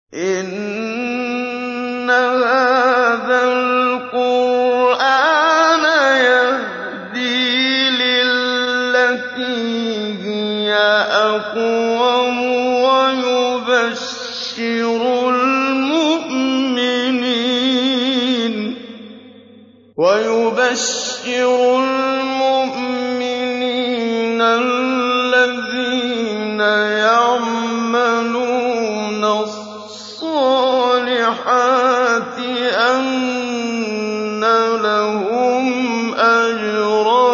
إِنَّ هَٰذَا الْقُرْآنَ يَهْدِي لِلَّتِي هِيَ أَقْوَمُ وَيُبَشِّرُ الْمُؤْمِنِينَ الَّذِينَ يَعْمَلُونَ الصَّالِحَاتِ أَنَّ لَهُمْ أَجْرًا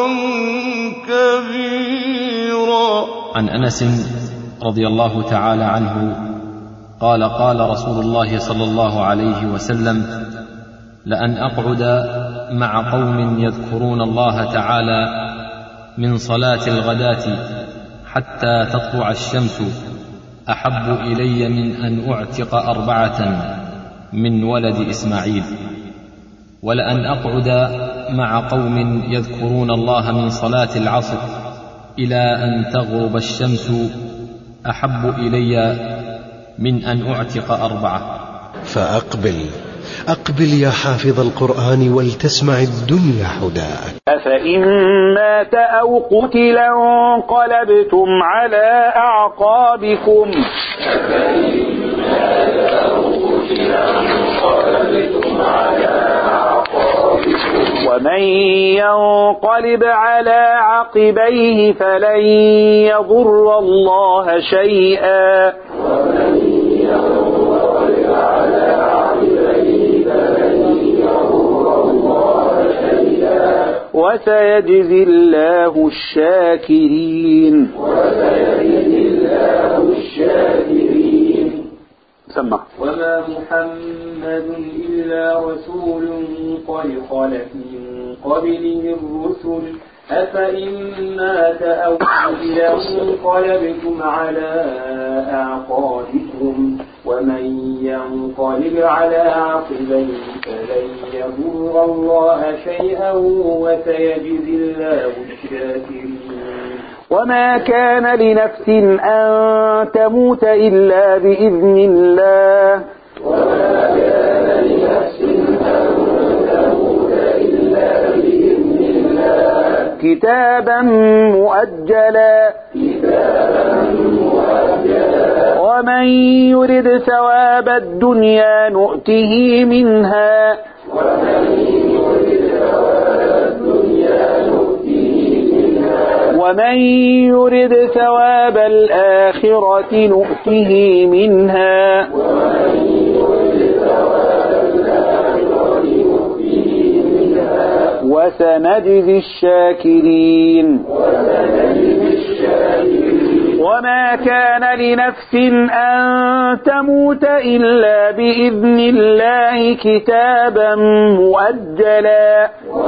كَبِيرًا عن انس رضي الله تعالى عنه قال قال رسول الله صلى الله عليه وسلم لان اقعد مع قوم يذكرون الله تعالى من صلاه الغداه حتى تطلع الشمس احب الي من ان اعتق اربعه من ولد اسماعيل ولان اقعد مع قوم يذكرون الله من صلاه العصر الى ان تغرب الشمس احب الي من ان اعتق اربعه فأقبل أقبل يا حافظ القرآن ولتسمع الدنيا حداك أفإن مات أو قتل انقلبتم على أعقابكم ومن ينقلب على عقبيه فلن يضر الله شيئا وسيجزي الله الشاكرين سمع وما محمد إلا رسول قد خلت من قبله الرسل أفإن مات أو قتل انقلبتم على أعقابكم ومن ينقلب على عقبيه فلن يضر الله شيئا وسيجزي الله الشاكرين وما كان لنفس أن تموت إلا بإذن الله كتابا مؤجلا ومن يرد ثواب الدنيا نؤته منها ومن يرد ثواب الآخرة نؤته منها وسنجزي الشاكرين وما كان لنفس أن تموت إلا بإذن الله كتابا مؤجلا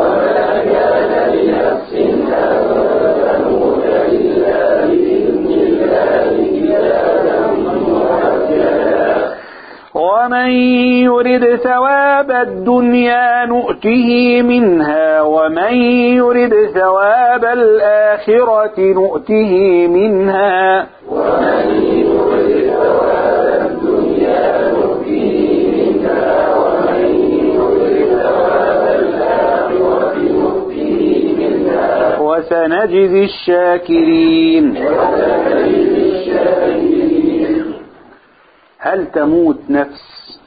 ومن يرد ثواب الدنيا نؤته منها ومن يرد ثواب الآخرة نؤته منها وسنجزي الشاكرين هل تموت نفس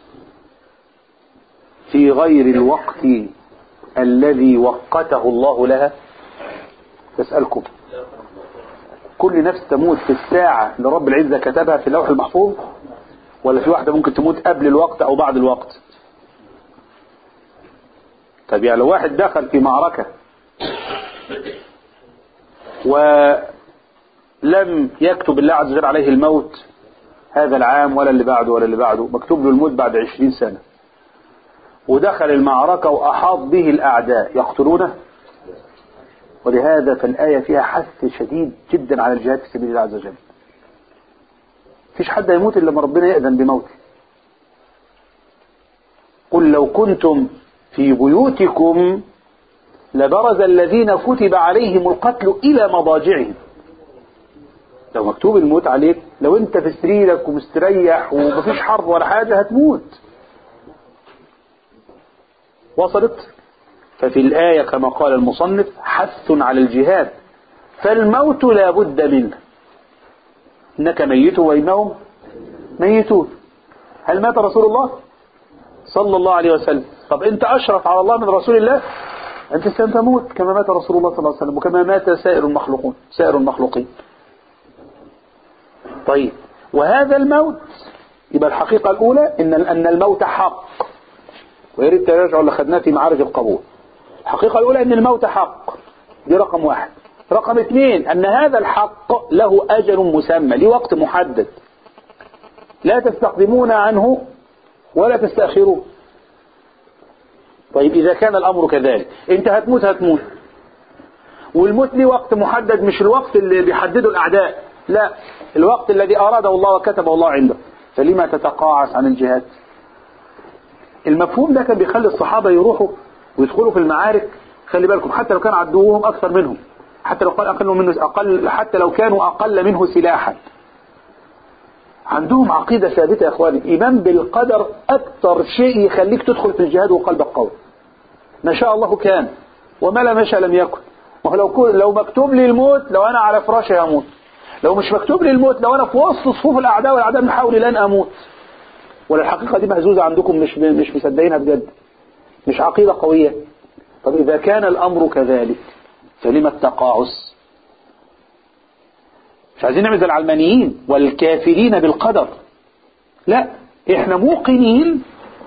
في غير الوقت الذي وقته الله لها أسألكم كل نفس تموت في الساعة اللي رب العزة كتبها في اللوح المحفوظ ولا في واحدة ممكن تموت قبل الوقت أو بعد الوقت طب يعني لو واحد دخل في معركة ولم يكتب الله عز وجل عليه الموت هذا العام ولا اللي بعده ولا اللي بعده مكتوب له الموت بعد عشرين سنة ودخل المعركة وأحاط به الأعداء يقتلونه ولهذا فالآية فيها حث شديد جدا على الجهاد في سبيل الله عز وجل فيش حد يموت إلا لما ربنا يأذن بموته قل لو كنتم في بيوتكم لبرز الذين كتب عليهم القتل إلى مضاجعهم لو مكتوب الموت عليك لو انت في سريرك ومستريح ومفيش حرب ولا حاجة هتموت وصلت ففي الآية كما قال المصنف حث على الجهاد فالموت لا بد منه إنك ميت وإنهم ميتون هل مات رسول الله صلى الله عليه وسلم طب أنت أشرف على الله من رسول الله أنت ستموت كما مات رسول الله صلى الله عليه وسلم وكما مات سائر المخلوقون سائر المخلوقين طيب وهذا الموت يبقى الحقيقة الأولى إن أن الموت حق ويريد تراجع اللي خدناه في معارج القبول الحقيقة الأولى أن الموت حق دي رقم واحد رقم اثنين أن هذا الحق له أجل مسمى لوقت محدد لا تستقدمون عنه ولا تستأخرون طيب إذا كان الأمر كذلك أنت هتموت هتموت والموت ليه وقت محدد مش الوقت اللي بيحدده الأعداء لا الوقت الذي أراده الله وكتبه الله عنده فلما تتقاعس عن الجهاد المفهوم ده كان بيخلي الصحابة يروحوا ويدخلوا في المعارك خلي بالكم حتى لو كان عدوهم أكثر منهم حتى لو كان أقل منه أقل حتى لو كانوا أقل منه سلاحا عندهم عقيدة ثابتة يا إخواني الإيمان بالقدر أكثر شيء يخليك تدخل في الجهاد وقلبك قوي ما شاء الله كان وما لم يشاء لم يكن ولو كو- لو مكتوب لي الموت لو أنا على فراشي هموت لو مش مكتوب لي الموت لو أنا في وسط صفوف الأعداء والأعداء من حولي لن أموت ولا الحقيقة دي مهزوزة عندكم مش مش مصدقينها بجد مش عقيدة قوية طب إذا كان الأمر كذلك فلما التقاعس مش عايزين نعمل زي العلمانيين والكافرين بالقدر لا احنا موقنين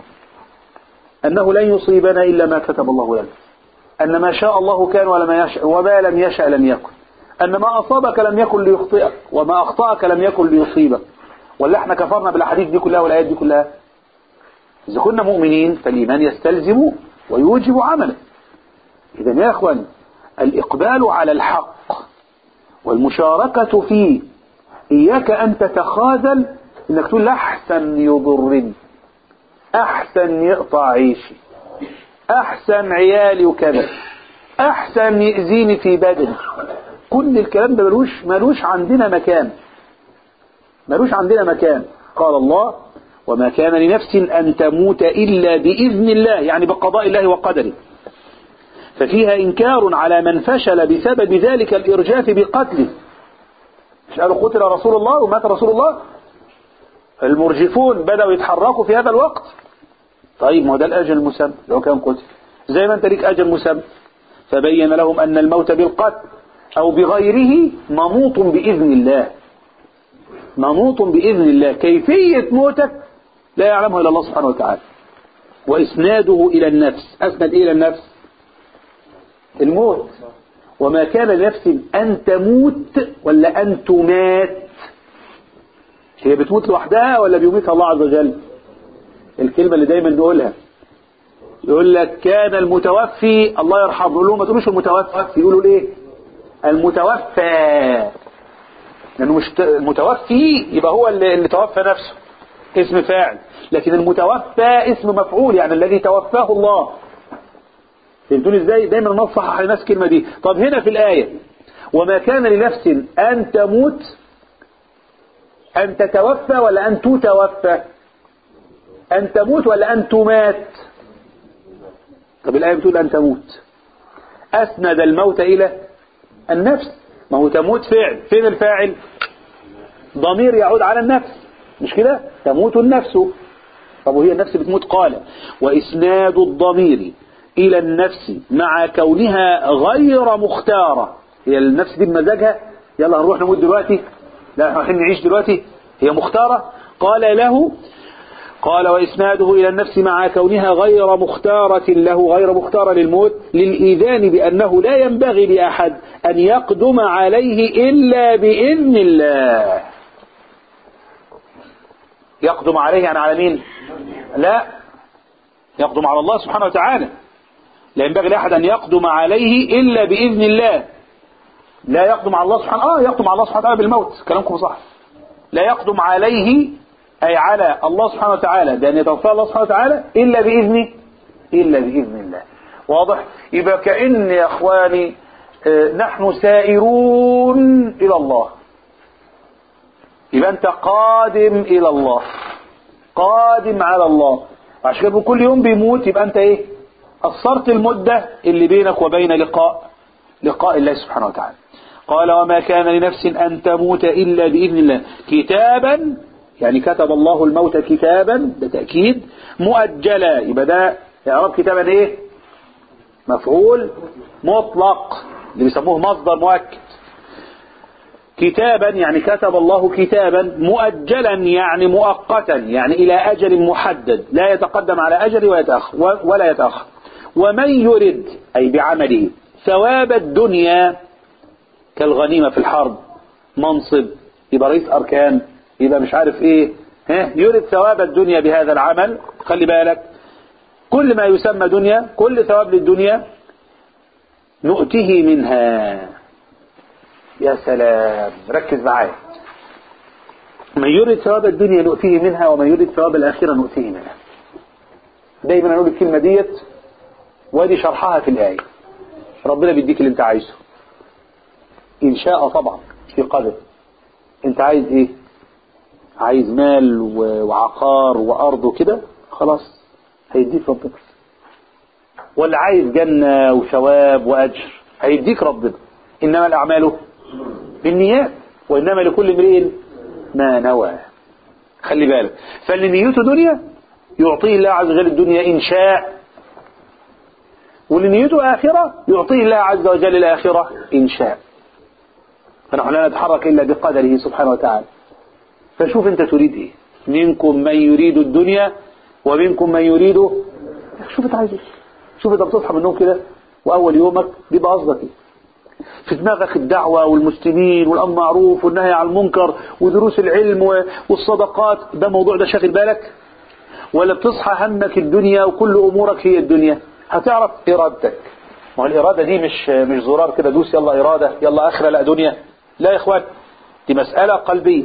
أنه لن يصيبنا إلا ما كتب الله لنا أن ما شاء الله كان ولما يشاء وما لم يشاء لم يكن أن ما أصابك لم يكن ليخطئك وما أخطأك لم يكن ليصيبك ولا احنا كفرنا بالأحاديث دي كلها والآيات دي كلها إذا كنا مؤمنين فالإيمان يستلزم ويوجب عمله إذا يا أخوان الإقبال على الحق والمشاركة فيه إياك أن تتخاذل إنك تقول لا أحسن يضرني أحسن يقطع عيشي أحسن عيالي وكذا أحسن يأذيني في بدني كل الكلام ده ملوش ملوش عندنا مكان ملوش عندنا مكان قال الله وما كان لنفس أن تموت إلا بإذن الله يعني بقضاء الله وقدره ففيها إنكار على من فشل بسبب ذلك الإرجاف بقتله مش قالوا قتل رسول الله ومات رسول الله المرجفون بدأوا يتحركوا في هذا الوقت طيب ما هو ده الأجل المسمى لو كان قتل زي ما أنت ليك أجل مسمى فبين لهم أن الموت بالقتل أو بغيره منوط بإذن الله منوط بإذن الله كيفية موتك لا يعلمها إلا الله سبحانه وتعالى وإسناده إلى النفس أسند إلى النفس الموت وما كان لنفس أن تموت ولا أن تمات هي بتموت لوحدها ولا بيميتها الله عز وجل الكلمة اللي دايما نقولها يقول لك كان المتوفي الله يرحمه يقول لهم ما تقولوش المتوفي يقولوا الايه المتوفى لانه مش ت- المتوفي يبقى هو اللي, اللي توفى نفسه اسم فاعل لكن المتوفى اسم مفعول يعني الذي توفاه الله فهمتوني ازاي دايما نصحح للناس الكلمه دي طب هنا في الايه وما كان لنفس ان تموت ان تتوفى ولا ان تتوفى ان تموت ولا ان تمات طب الايه بتقول ان تموت اسند الموت الى النفس ما هو تموت فعل فين الفاعل ضمير يعود على النفس مش كده تموت النفس طب وهي النفس بتموت قال وإسناد الضمير إلى النفس مع كونها غير مختارة هي النفس دي بمزاجها يلا هنروح نموت دلوقتي لا احنا رايحين نعيش دلوقتي هي مختارة قال له قال وإسناده إلى النفس مع كونها غير مختارة له غير مختارة للموت للإيذان بأنه لا ينبغي لأحد أن يقدم عليه إلا بإذن الله يقدم عليه يعني على مين لا يقدم على الله سبحانه وتعالى لا ينبغي لأحد أن يقدم عليه إلا بإذن الله لا يقدم على الله سبحانه آه يقدم على الله سبحانه وتعالى بالموت كلامكم صح لا يقدم عليه أي على الله سبحانه وتعالى بأن يتوفى الله سبحانه وتعالى إلا بإذنه إلا بإذن الله واضح يبقى كأن يا أخواني آه، نحن سائرون إلى الله يبقى انت قادم الى الله قادم على الله عشان كده كل يوم بيموت يبقى انت ايه قصرت المدة اللي بينك وبين لقاء لقاء الله سبحانه وتعالى قال وما كان لنفس أن تموت إلا بإذن الله كتابا يعني كتب الله الموت كتابا بتأكيد مؤجلا يبقى ده إعراب كتابا إيه مفعول مطلق اللي بيسموه مصدر مؤكد كتابا يعني كتب الله كتابا مؤجلا يعني مؤقتا يعني إلى أجل محدد لا يتقدم على أجل ويتأخر ولا يتأخر ومن يرد أي بعمله ثواب الدنيا كالغنيمة في الحرب منصب يبقى رئيس أركان يبقى مش عارف إيه ها يرد ثواب الدنيا بهذا العمل خلي بالك كل ما يسمى دنيا كل ثواب للدنيا نؤته منها يا سلام ركز معايا من يريد ثواب الدنيا نؤتيه منها ومن يريد ثواب الآخرة نؤتيه منها دايما أقول الكلمة ديت وادي شرحها في الآية ربنا بيديك اللي انت عايزه إن شاء طبعا في قدر انت عايز ايه عايز مال وعقار وأرض وكده خلاص هيديك ربنا ولا عايز جنة وثواب وأجر هيديك ربنا إنما الأعمال بالنيات وإنما لكل امرئ ما نوى خلي بالك فاللي نيته دنيا يعطيه الله عز وجل الدنيا إن شاء واللي نيته آخرة يعطيه الله عز وجل الآخرة إن شاء فنحن لا نتحرك إلا بقدره سبحانه وتعالى فشوف أنت تريد إيه منكم من يريد الدنيا ومنكم من يريد شوف أنت عايز إيه شوف أنت بتصحى من النوم كده وأول يومك بيبقى قصدك إيه في دماغك الدعوة والمسلمين والأمر معروف والنهي عن المنكر ودروس العلم والصدقات ده موضوع ده شاغل بالك ولا بتصحى همك الدنيا وكل أمورك هي الدنيا هتعرف إرادتك ما الإرادة دي مش مش زرار كده دوس يلا إرادة يلا آخرة لا دنيا لا يا إخوان دي مسألة قلبية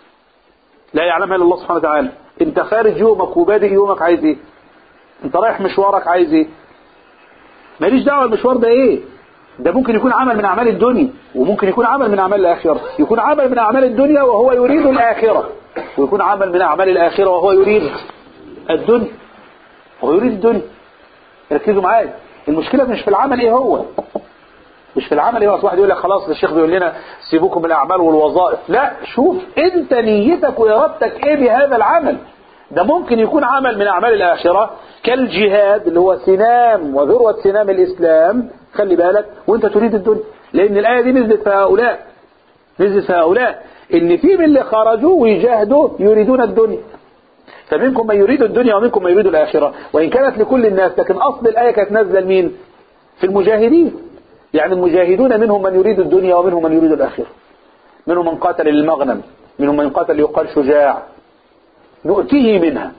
لا يعلمها إلا الله سبحانه وتعالى أنت خارج يومك وبادئ يومك عايز إيه أنت رايح مشوارك عايز إيه ماليش دعوة المشوار ده إيه ده ممكن يكون عمل من أعمال الدنيا وممكن يكون عمل من أعمال الآخرة يكون عمل من أعمال الدنيا وهو يريد الآخرة ويكون عمل من أعمال الآخرة وهو يريد الدنيا وهو يريد الدنيا ركزوا معايا المشكلة مش في العمل ايه هو مش في العمل ايه هو واحد يقول لك خلاص الشيخ بيقول لنا سيبوكم من الأعمال والوظائف لا شوف انت نيتك وإرادتك ايه بهذا العمل ده ممكن يكون عمل من أعمال الآخرة كالجهاد اللي هو سنام وذروة سنام الإسلام خلي بالك وانت تريد الدنيا لأن الآية دي نزلت في هؤلاء نزلت في هؤلاء إن في من اللي خرجوا ويجاهدوا يريدون الدنيا فمنكم من يريد الدنيا ومنكم من يريد الآخرة وإن كانت لكل الناس لكن أصل الآية كانت نازلة لمين في المجاهدين يعني المجاهدون منهم من يريد الدنيا ومنهم من يريد الآخرة منهم من قاتل للمغنم منهم من قاتل ليقال شجاع نؤتيه منها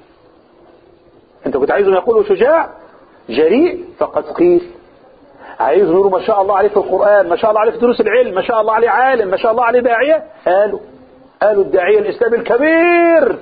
انت كنت عايزهم يقولوا شجاع جريء فقد قيل عايز نقولوا ما شاء الله عليه في القرآن ما شاء الله عليه في دروس العلم ما شاء الله عليه عالم ما شاء الله عليه داعية قالوا قالوا الداعية الإسلامي الكبير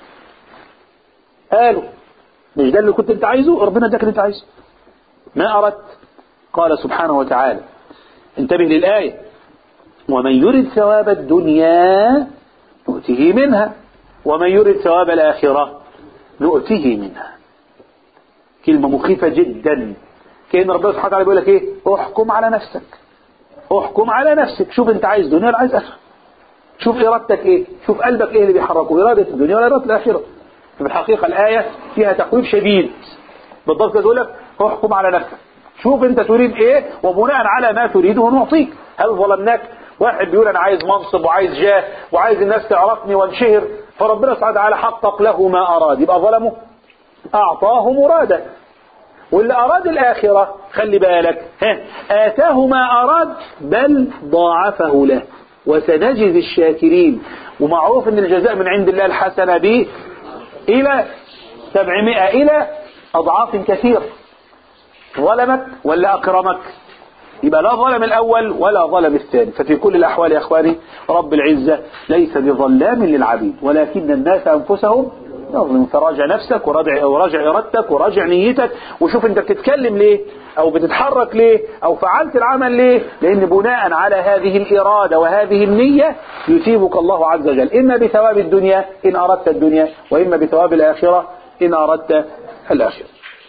قالوا مش ده اللي كنت انت عايزه ربنا اداك اللي انت عايزه ما أردت قال سبحانه وتعالى انتبه للآية ومن يرد ثواب الدنيا نؤته منها ومن يرد ثواب الآخرة نؤته منها كلمة مخيفة جدا كأن ربنا سبحانه وتعالى بيقول لك ايه احكم على نفسك احكم على نفسك شوف انت عايز دنيا ولا عايز آخرة شوف إرادتك ايه شوف قلبك ايه اللي بيحركه إرادة الدنيا ولا إرادة الآخرة في الحقيقة الآية فيها تخويف شديد بالضبط تقول لك احكم على نفسك شوف انت تريد ايه وبناء على ما تريده نعطيك هل ظلمناك واحد بيقول انا عايز منصب وعايز جاه وعايز الناس تعرفني وانشهر فربنا سبحانه وتعالى حقق له ما اراد يبقى ظلمه اعطاه مراده واللي اراد الاخره خلي بالك ها اتاه ما اراد بل ضاعفه له وسنجزي الشاكرين ومعروف ان الجزاء من عند الله الحسنه به الى سبعمائة الى اضعاف كثيره ظلمك ولا أكرمك يبقى لا ظلم الأول ولا ظلم الثاني ففي كل الأحوال يا أخواني رب العزة ليس بظلام للعبيد ولكن الناس أنفسهم يظلم فراجع نفسك وراجع وراجع ارادتك وراجع نيتك وشوف انت بتتكلم ليه او بتتحرك ليه او فعلت العمل ليه لان بناء على هذه الاراده وهذه النيه يثيبك الله عز وجل اما بثواب الدنيا ان اردت الدنيا واما بثواب الاخره ان اردت الاخره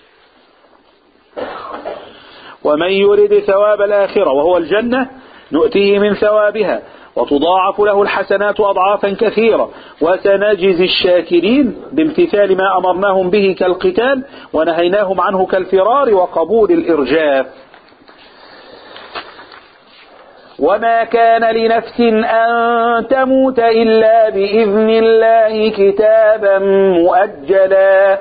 ومن يرد ثواب الآخرة وهو الجنة نؤتيه من ثوابها وتضاعف له الحسنات أضعافا كثيرة وسنجزي الشاكرين بامتثال ما أمرناهم به كالقتال ونهيناهم عنه كالفرار وقبول الإرجاف وما كان لنفس أن تموت إلا بإذن الله كتابا مؤجلا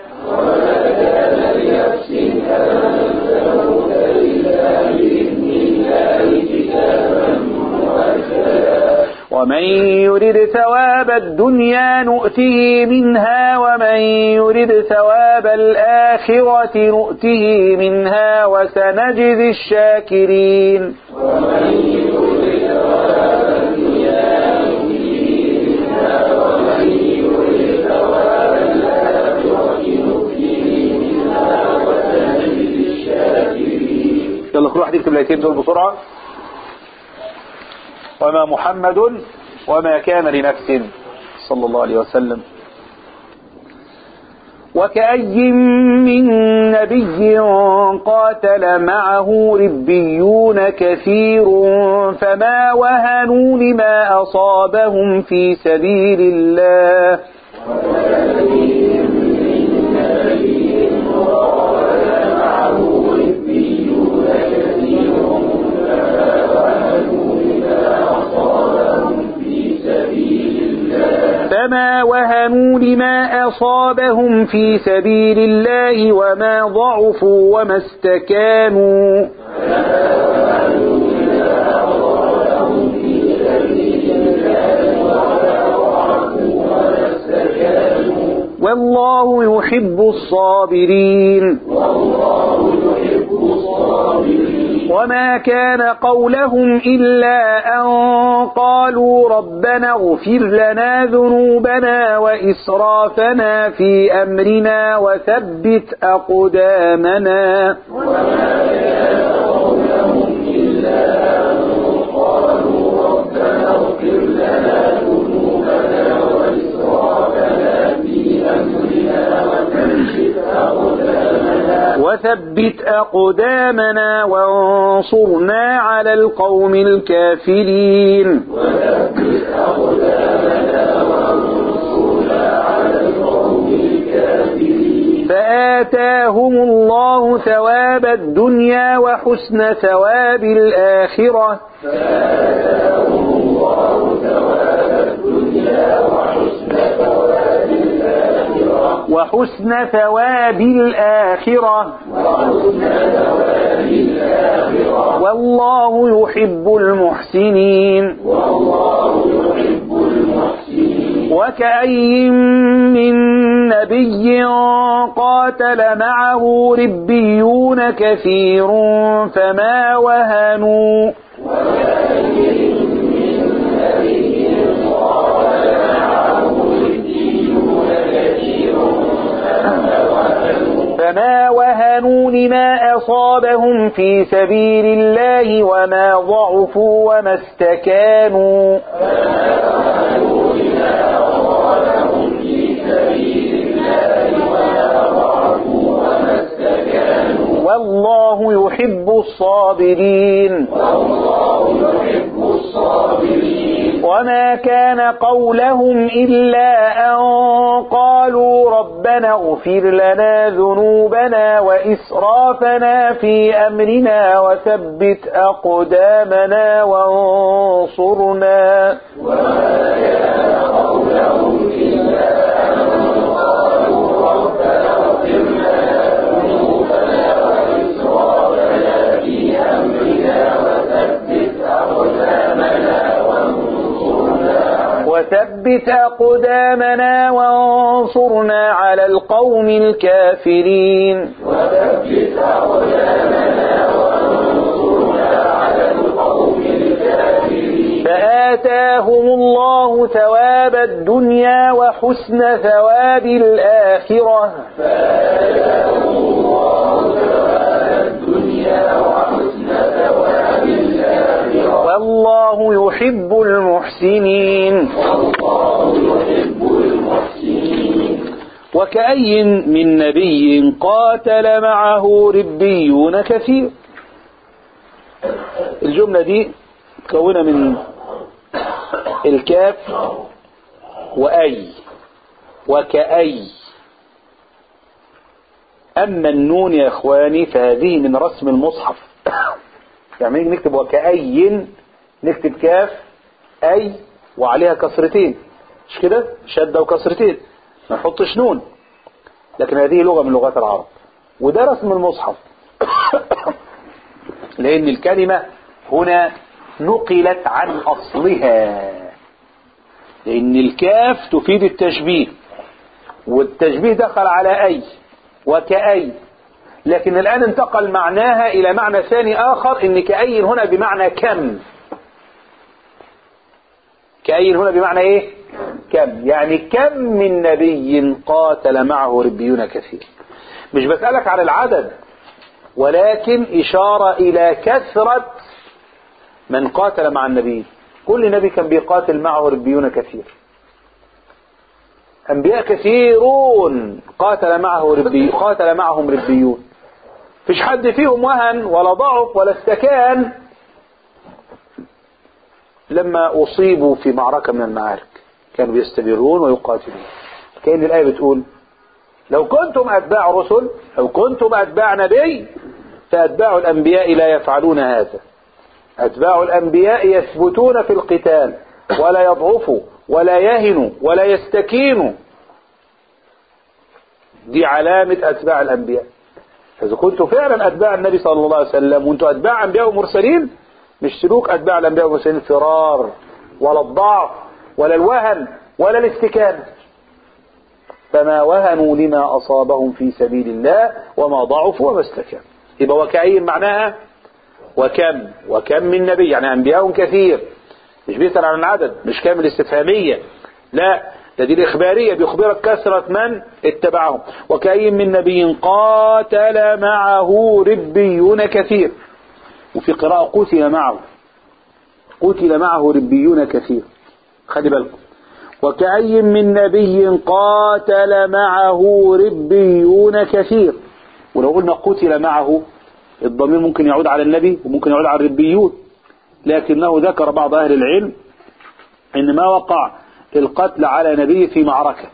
ومن يرد ثواب الدنيا نؤته منها ومن يرد ثواب الآخرة نؤته منها وسنجزي الشاكرين يلا كل واحد يكتب الايتين دول بسرعة وما محمد وما كان لنفس صلى الله عليه وسلم وكأي من نبي قاتل معه ربيون كثير فما وهنوا لما أصابهم في سبيل الله فما وهنوا لما أصابهم في سبيل الله وما ضعفوا وما استكانوا والله يحب الصابرين وما كان قولهم إلا أن قالوا ربنا اغفر لنا ذنوبنا وإسرافنا في أمرنا وثبت أقدامنا وثبت أقدامنا وانصرنا على القوم الكافرين فآتاهم الله ثواب الدنيا وحسن ثواب الآخرة وحسن ثواب الآخرة والله يحب المحسنين وكأي من نبي قاتل معه ربيون كثير فما وهنوا فما وهنوا لما أصابهم في سبيل الله وما ضعفوا وما استكانوا والله يحب الصابرين وما كان قولهم إلا أن قالوا ربنا اغفر لنا ذنوبنا وإسرافنا في أمرنا وثبت أقدامنا وانصرنا وثبت أقدامنا وانصرنا على القوم الكافرين فآتاهم الله ثواب الدنيا وحسن ثواب الآخرة والله يحب المحسنين وكأي من نبي قاتل معه ربيون كثير الجملة دي مكونة من الكاف وأي وكأي أما النون يا إخواني فهذه من رسم المصحف يعني نيجي نكتب وكأي نكتب كاف أي وعليها كسرتين مش كده شدة وكسرتين ما نحطش نون لكن هذه لغة من لغات العرب وده رسم المصحف لأن الكلمة هنا نقلت عن أصلها لأن الكاف تفيد التشبيه والتشبيه دخل على أي وكأي لكن الآن انتقل معناها إلى معنى ثاني آخر إن كأي هنا بمعنى كم كأي هنا بمعنى إيه كم يعني كم من نبي قاتل معه ربيون كثير مش بسألك على العدد ولكن إشارة إلى كثرة من قاتل مع النبي كل نبي كان بيقاتل معه ربيون كثير أنبياء كثيرون قاتل معه ربي قاتل معهم ربيون فيش حد فيهم وهن ولا ضعف ولا استكان لما أصيبوا في معركة من المعارك كانوا بيستمرون ويقاتلون كأن الآية بتقول لو كنتم أتباع رسل لو كنتم أتباع نبي فأتباع الأنبياء لا يفعلون هذا أتباع الأنبياء يثبتون في القتال ولا يضعفوا ولا يهنوا ولا يستكينوا دي علامة أتباع الأنبياء فإذا كنتوا فعلا أتباع النبي صلى الله عليه وسلم وأنتوا أتباع أنبياء ومرسلين مش سلوك أتباع الأنبياء والمرسلين فرار ولا الضعف ولا الوهن ولا الاستكانة فما وهنوا لما أصابهم في سبيل الله وما ضعفوا وما استكانوا يبقى وكأي معناها وكم وكم من نبي يعني أنبياء كثير مش بيسأل عن العدد مش كامل استفهامية لا ده دي الإخبارية بيخبرك كثرة من اتبعهم وكأي من نبي قاتل معه ربيون كثير وفي قراءة قتل معه قتل معه ربيون كثير خلي بالكم وكأي من نبي قاتل معه ربيون كثير ولو قلنا قتل معه الضمير ممكن يعود على النبي وممكن يعود على الربيون لكنه ذكر بعض أهل العلم إن ما وقع القتل على نبي في معركة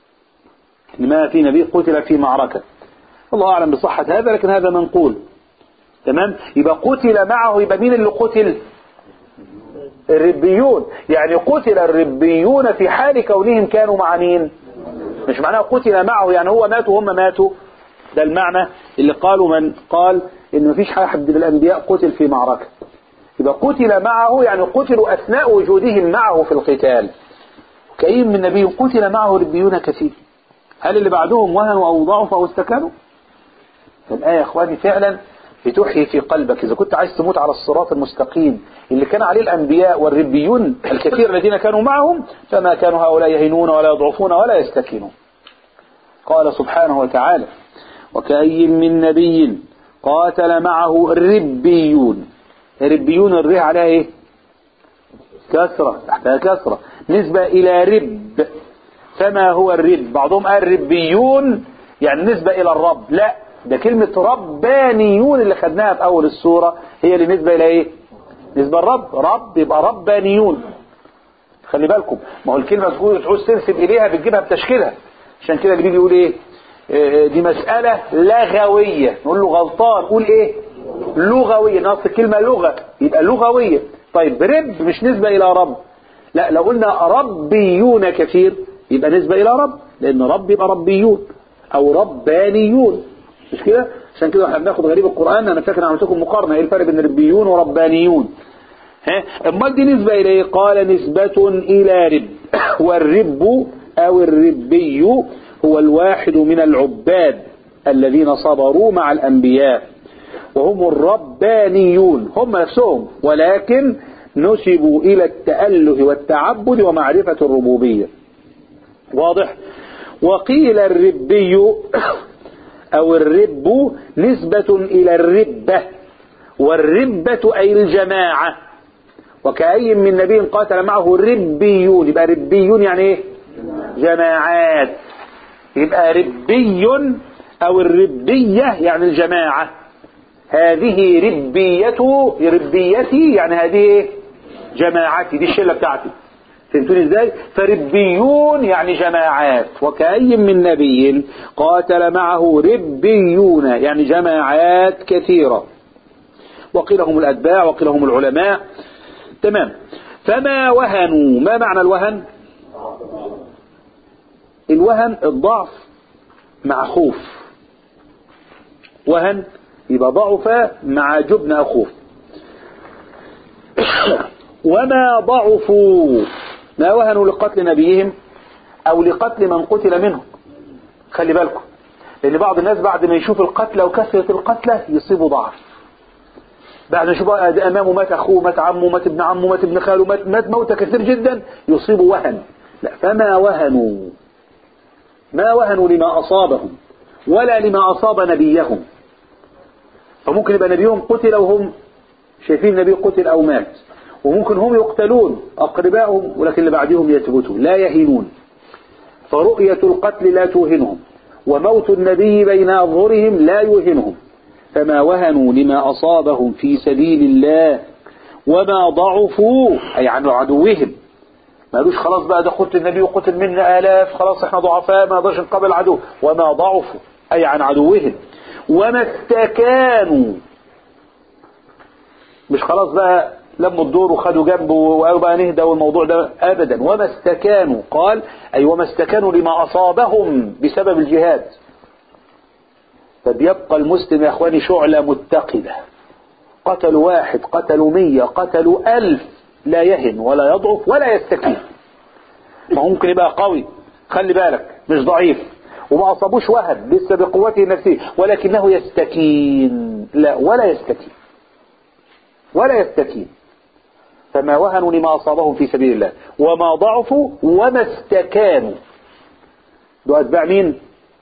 إن ما في نبي قتل في معركة الله أعلم بصحة هذا لكن هذا منقول تمام يبقى قتل معه يبقى مين اللي قتل الربيون يعني قتل الربيون في حال كونهم كانوا مع مين مش معناه قتل معه يعني هو مات وهم ماتوا ده المعنى اللي قالوا من قال ان مفيش حد من الانبياء قتل في معركة يبقى قتل معه يعني قتلوا اثناء وجودهم معه في القتال كأي من نبي قتل معه ربيون كثير هل اللي بعدهم وهنوا او ضعفوا او استكانوا الآية يا اخواني فعلا بتحيي في قلبك إذا كنت عايز تموت على الصراط المستقيم اللي كان عليه الأنبياء والربيون الكثير الذين كانوا معهم فما كانوا هؤلاء يهنون ولا يضعفون ولا يستكينون قال سبحانه وتعالى وكأي من نبي قاتل معه الربيون الربيون الره عليها ايه كسرة تحتها كسرة نسبة إلى رب فما هو الرب بعضهم قال ربيون يعني نسبة إلى الرب لا ده كلمة ربانيون اللي خدناها في أول السورة هي اللي نسبة إلى إيه نسبة الرب رب يبقى ربانيون خلي بالكم ما هو الكلمة تقول تعوز تنسب إليها بتجيبها بتشكيلها عشان كده اللي بيجي يقول إيه آه، دي مسألة لغوية نقول له غلطان قول إيه لغوية نص الكلمة لغة يبقى لغوية طيب رب مش نسبة إلى رب لا لو قلنا ربيون كثير يبقى نسبة إلى رب لأن رب يبقى ربيون أو ربانيون مش كده عشان كده احنا بناخد غريب القرآن أنا فاكر عملت لكم مقارنة إيه الفرق بين ربيون وربانيون ها امال دي نسبة إلى إيه قال نسبة إلى رب والرب أو الربي هو الواحد من العباد الذين صبروا مع الأنبياء وهم الربانيون هم نفسهم ولكن نسبوا إلى التأله والتعبد ومعرفة الربوبية واضح وقيل الربي أو الرب نسبة إلى الربة والربة أي الجماعة وكأي من نبي قاتل معه ربيون يبقى ربيون يعني ايه جماعات يبقى ربي أو الربية يعني الجماعة هذه ربيته ربيتي يعني هذه ايه جماعتي دي الشلة بتاعتي فهمتوني ازاي فربيون يعني جماعات وكأي من نبي قاتل معه ربيون يعني جماعات كثيرة وقيل هم الأتباع وقيل هم العلماء تمام فما وهنوا ما معنى الوهن الوهن الضعف مع خوف وهن يبقى ضعف مع جبن أو خوف وما ضعفوا ما وهنوا لقتل نبيهم أو لقتل من قتل منهم خلي بالكم لأن بعض الناس بعد ما يشوف القتلى وكثرة القتلى يصيبوا ضعف بعد ما يشوف أمامه مات أخوه مات عمه مات ابن عمه مات ابن خاله مات, مات موتى كثير جدا يصيبوا وهن لا فما وهنوا ما وهنوا لما أصابهم ولا لما أصاب نبيهم فممكن يبقى نبيهم قتل وهم شايفين النبي قتل أو مات وممكن هم يقتلون أقربائهم ولكن اللي بعدهم يثبتوا لا يهينون فرؤية القتل لا توهنهم وموت النبي بين أظهرهم لا يوهنهم فما وهنوا لما أصابهم في سبيل الله وما ضعفوا أي عن عدوهم ما قالوش خلاص بقى ده قتل النبي وقتل منا آلاف خلاص احنا ضعفاء ما نقدرش نقابل العدو وما ضعفوا أي عن عدوهم وما استكانوا مش خلاص بقى لموا الدور وخدوا جنبه وقالوا بقى نهدى والموضوع ده ابدا وما استكانوا قال اي وما استكانوا لما اصابهم بسبب الجهاد فبيبقى المسلم يا اخواني شعلة متقدة قتلوا واحد قتلوا مية قتلوا الف لا يهن ولا يضعف ولا يستكين ما ممكن يبقى قوي خلي بالك مش ضعيف وما اصابوش وهن لسه بقوته النفسية ولكنه يستكين لا ولا يستكين ولا يستكين فما وهنوا لما أصابهم في سبيل الله وما ضعفوا وما استكانوا دول أتباع مين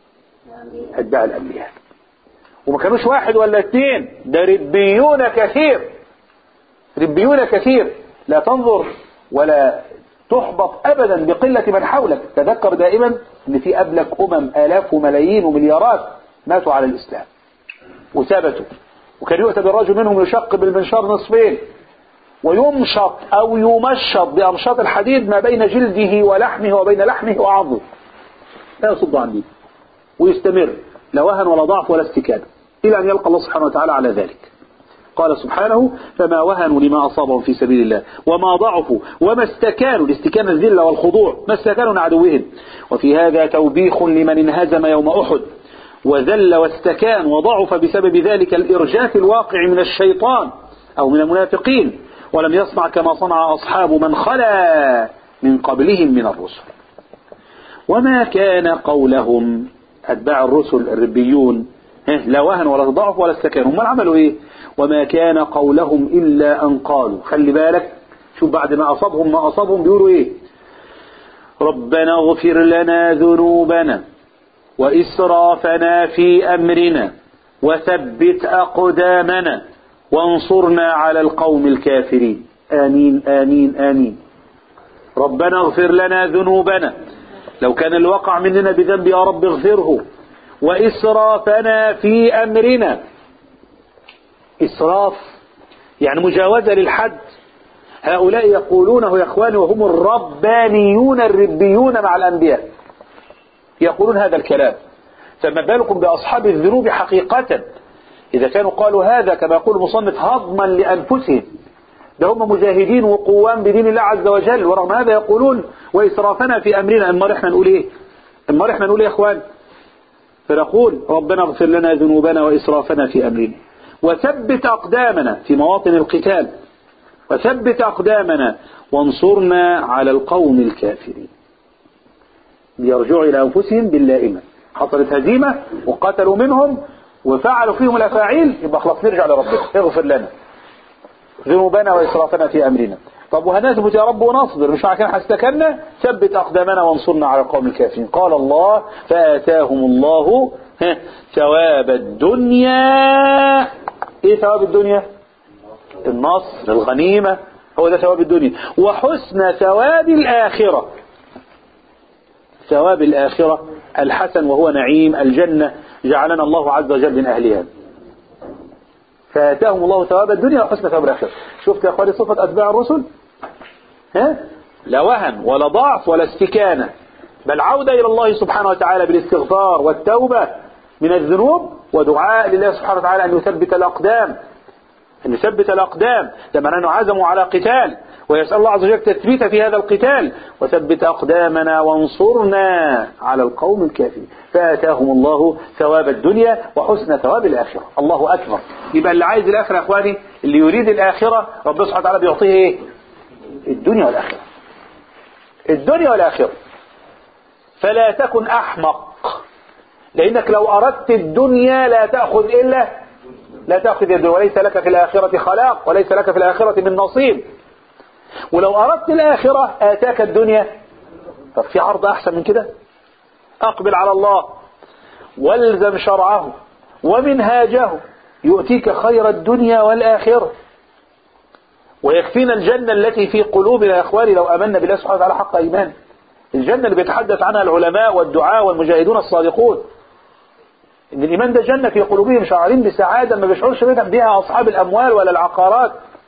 أتباع الأنبياء وما كانوش واحد ولا اثنين ده ربيون كثير ربيون كثير لا تنظر ولا تحبط أبدا بقلة من حولك تذكر دائما أن في قبلك أمم آلاف وملايين ومليارات ماتوا على الإسلام وثبتوا وكان يؤتى بالرجل منهم يشق بالمنشار نصفين ويمشط أو يمشط بأمشاط الحديد ما بين جلده ولحمه وبين لحمه وعظمه لا يصد عن دين ويستمر لا وهن ولا ضعف ولا استكاد إلى أن يلقى الله سبحانه وتعالى على ذلك قال سبحانه فما وهنوا لما أصابهم في سبيل الله وما ضعفوا وما استكانوا الاستكان الذلة والخضوع ما استكانوا عدوهم وفي هذا توبيخ لمن انهزم يوم أحد وذل واستكان وضعف بسبب ذلك الإرجاف الواقع من الشيطان أو من المنافقين ولم يصنع كما صنع أصحاب من خلا من قبلهم من الرسل وما كان قولهم أتباع الرسل الربيون لا وهن ولا ضعف ولا استكان هم عملوا إيه وما كان قولهم إلا أن قالوا خلي بالك شوف بعد ما أصابهم ما أصابهم بيقولوا إيه ربنا اغفر لنا ذنوبنا وإسرافنا في أمرنا وثبت أقدامنا وانصرنا على القوم الكافرين آمين آمين آمين ربنا اغفر لنا ذنوبنا لو كان الوقع مننا بذنب يا رب اغفره وإسرافنا في أمرنا إسراف يعني مجاوزة للحد هؤلاء يقولونه يا إخواني وهم الربانيون الربيون مع الأنبياء يقولون هذا الكلام فما بالكم بأصحاب الذنوب حقيقة إذا كانوا قالوا هذا كما يقول المصنف هضما لأنفسهم ده هم مجاهدين وقوام بدين الله عز وجل ورغم هذا يقولون وإسرافنا في أمرنا أما احنا نقول إيه أما احنا نقول إيه يا إخوان فنقول ربنا اغفر لنا ذنوبنا وإسرافنا في أمرنا وثبت أقدامنا في مواطن القتال وثبت أقدامنا وانصرنا على القوم الكافرين ليرجعوا إلى أنفسهم باللائمة حصلت هزيمة وقتلوا منهم وفعلوا فيهم الأفاعيل يبقى خلاص نرجع لربنا اغفر لنا ذنوبنا وإسرافنا في أمرنا طب وهنثبت يا رب ونصبر مش معنى كده هستكنا ثبت أقدامنا وانصرنا على القوم الكافرين قال الله فآتاهم الله ها، ثواب الدنيا ايه ثواب الدنيا النصر الغنيمة هو ده ثواب الدنيا وحسن ثواب الآخرة ثواب الآخرة الحسن وهو نعيم الجنة جعلنا الله عز وجل من أهلها فآتاهم الله ثواب الدنيا وحسن ثواب الآخرة شفت يا أخواني صفة أتباع الرسل ها؟ لا وهن ولا ضعف ولا استكانة بل عودة إلى الله سبحانه وتعالى بالاستغفار والتوبة من الذنوب ودعاء لله سبحانه وتعالى أن يثبت الأقدام أن يثبت الأقدام لما أنه عزموا على قتال ويسأل الله عز وجل التثبيت في هذا القتال وثبت أقدامنا وانصرنا على القوم الكافرين فآتاهم الله ثواب الدنيا وحسن ثواب الآخرة الله أكبر يبقى اللي عايز الآخرة يا أخواني اللي يريد الآخرة ربنا سبحانه وتعالى بيعطيه إيه الدنيا والآخرة الدنيا والآخرة فلا تكن أحمق لأنك لو أردت الدنيا لا تأخذ إلا لا تأخذ الدنيا وليس لك في الآخرة خلاق وليس لك في الآخرة من نصيب ولو أردت الآخرة آتاك الدنيا طب في عرض أحسن من كده أقبل على الله والزم شرعه ومنهاجه يؤتيك خير الدنيا والآخرة ويكفينا الجنة التي في قلوبنا يا إخواني لو أمنا بالله سبحانه وتعالى حق إيمان الجنة اللي بيتحدث عنها العلماء والدعاء والمجاهدون الصادقون إن الإيمان ده جنة في قلوبهم شعارين بسعادة ما بيشعرش بها أصحاب الأموال ولا العقارات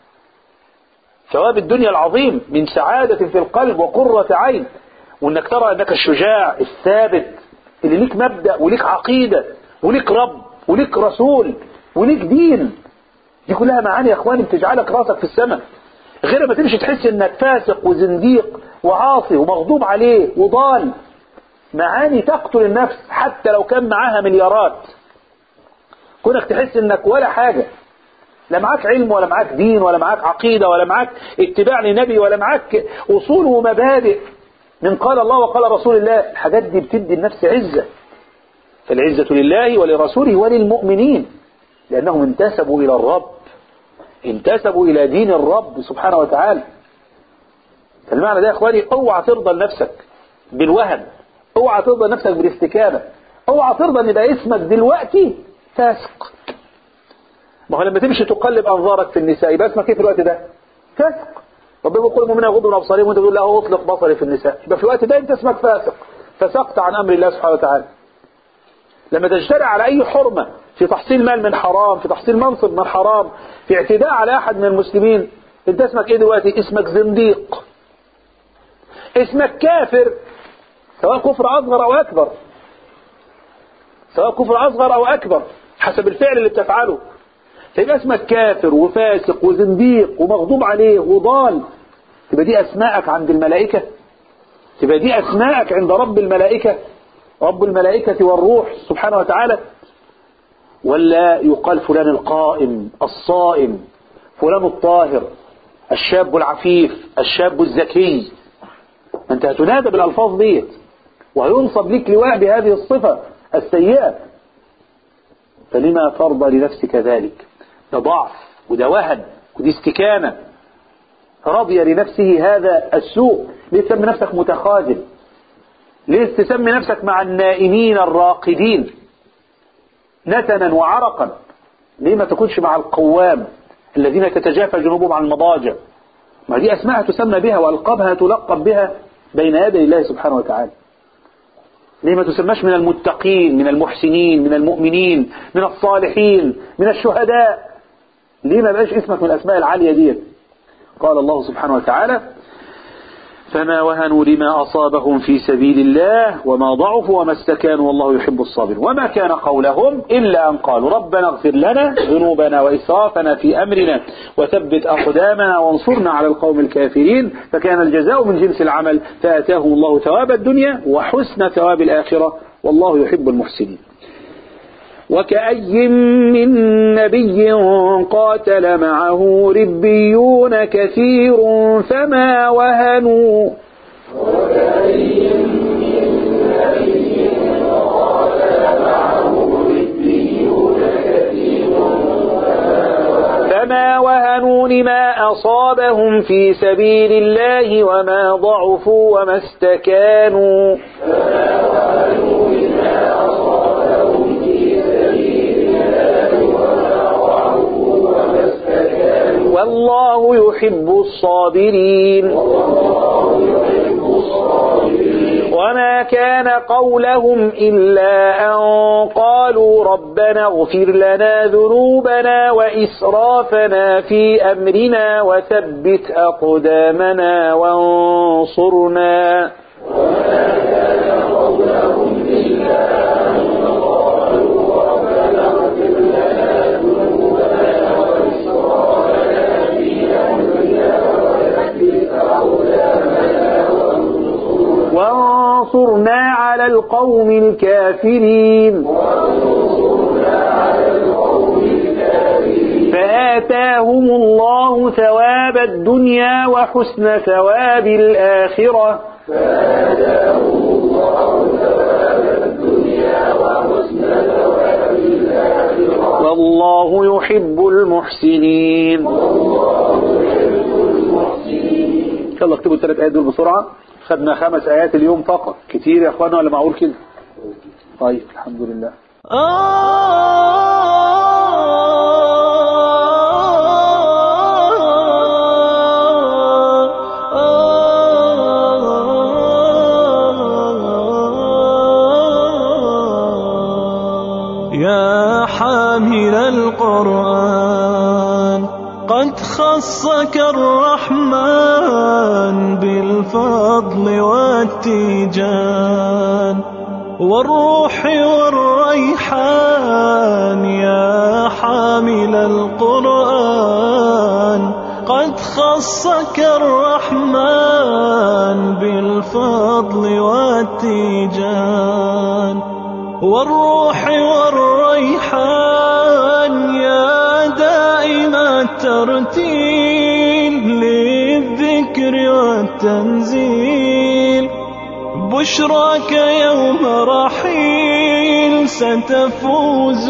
ثواب الدنيا العظيم من سعادة في القلب وقرة عين وإنك ترى أنك الشجاع الثابت اللي ليك مبدأ وليك عقيدة وليك رب وليك رسول وليك دين دي كلها معاني يا اخواني بتجعلك راسك في السماء غير ما تمشي تحس انك فاسق وزنديق وعاصي ومغضوب عليه وضال معاني تقتل النفس حتى لو كان معاها مليارات كونك تحس انك ولا حاجة لا معاك علم ولا معاك دين ولا معاك عقيدة ولا معاك اتباع لنبي ولا معاك اصول ومبادئ من قال الله وقال رسول الله الحاجات دي بتدي النفس عزة فالعزة لله ولرسوله وللمؤمنين لأنهم انتسبوا إلى الرب انتسبوا إلى دين الرب سبحانه وتعالى فالمعنى ده يا إخواني اوعى ترضى لنفسك بالوهن اوعى ترضى لنفسك بالاستكانة اوعى ترضى ان يبقى اسمك دلوقتي فاسق ما هو لما تمشي تقلب أنظارك في النساء يبقى اسمك ايه في الوقت ده فاسق ربنا بيقول المؤمنين يغضوا من أبصارهم وانت تقول لا اطلق بصري في النساء يبقى في الوقت ده انت اسمك فاسق فسقت عن أمر الله سبحانه وتعالى لما تجترئ على أي حرمة في تحصيل مال من حرام في تحصيل منصب من حرام في اعتداء على أحد من المسلمين انت اسمك ايه دلوقتي اسمك زنديق اسمك كافر سواء كفر أصغر أو أكبر سواء كفر أصغر أو أكبر حسب الفعل اللي بتفعله فيبقى اسمك كافر وفاسق وزنديق ومغضوب عليه وضال تبقى دي أسماءك عند الملائكة تبقى دي أسماءك عند رب الملائكة رب الملائكة والروح سبحانه وتعالى ولا يقال فلان القائم الصائم فلان الطاهر الشاب العفيف الشاب الذكي أنت هتنادى بالألفاظ ديت وهينصب لك لواء بهذه الصفة السيئة فلما ترضى لنفسك ذلك ده ضعف وده وهن ودي استكانة رضي لنفسه هذا السوء ليه تسمي نفسك متخاذل ليه تسمي نفسك مع النائمين الراقدين نتنا وعرقا ليه ما تكونش مع القوام الذين تتجافى جنوبهم عن المضاجع ما دي أسماء تسمى بها وألقابها تلقب بها بين يدي الله سبحانه وتعالى ليه ما تسماش من المتقين من المحسنين من المؤمنين من الصالحين من الشهداء ليه ما بقاش اسمك من الأسماء العالية دي قال الله سبحانه وتعالى فما وهنوا لما أصابهم في سبيل الله وما ضعفوا وما استكانوا والله يحب الصابر وما كان قولهم إلا أن قالوا ربنا اغفر لنا ذنوبنا وإسرافنا في أمرنا وثبت أقدامنا وانصرنا على القوم الكافرين فكان الجزاء من جنس العمل فآتاهم الله ثواب الدنيا وحسن ثواب الآخرة والله يحب المحسنين وكأي من نبي قاتل معه ربيون كثير فما وهنوا فما وهنوا لما أصابهم في سبيل الله وما ضعفوا وما استكانوا والله يحب الصابرين وما كان قولهم إلا أن قالوا ربنا اغفر لنا ذنوبنا وإسرافنا في أمرنا وثبت أقدامنا وانصرنا وانصرنا على القوم الكافرين فآتاهم الله ثواب الدنيا وحسن ثواب الآخرة والله يحب المحسنين يلا اكتبوا الثلاث آيات دول بسرعة خدنا خمس آيات اليوم فقط كتير يا اخوانا ولا معقول كده طيب الحمد لله يا حامل القرآن قد خصك الرحمن بالفضل والتيجان والروح والريحان يا حامل القرآن قد خصك الرحمن بالفضل والتيجان والروح والريحان يا دائم الترتيل للذكر والتنزيل بشراك يوم رحيل ستفوز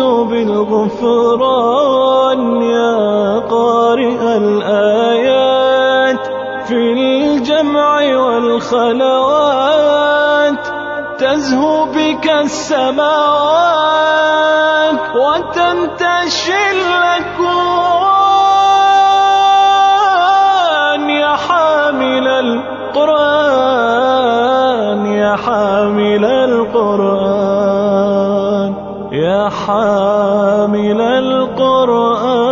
بالغفران يا قارئ الآيات في الجمع والخلوات تزهو بك السماوات وتنتشي الأكوان يا حامل القرآن يا حامل القرآن يا حامل القرآن